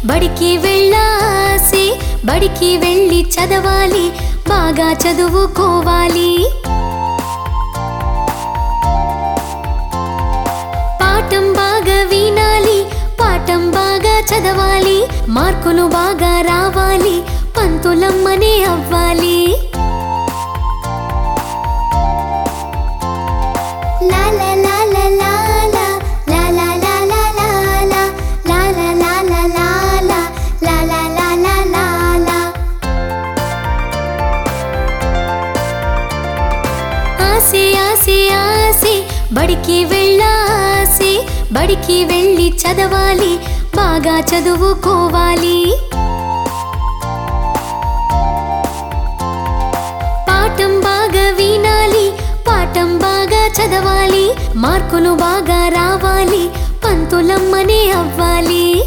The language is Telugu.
బడికి వెళ్ళాసి బడికి వెళ్ళి చదవాలి బాగా చదువుకోవాలి పాఠం బాగా వినాలి పాఠం బాగా చదవాలి మార్కులు బాగా రావాలి పంతులమ్మనే అవ్వాలి లా లా లా లా లా లా, లా లా లా లా లా లా, లా లా లా లా లా లా, లా లా లా లా లా లా. ఆసే ఆసే ఆసే బడికి వెళ్ళాసి బడికి వెళ్ళి చదవాలి బాగా చదువుకోవాలి పాఠం బాగా వినాలి పాఠం బాగా చదవాలి మార్కులు బాగా రావాలి పంతులమ్మనే అవ్వాలి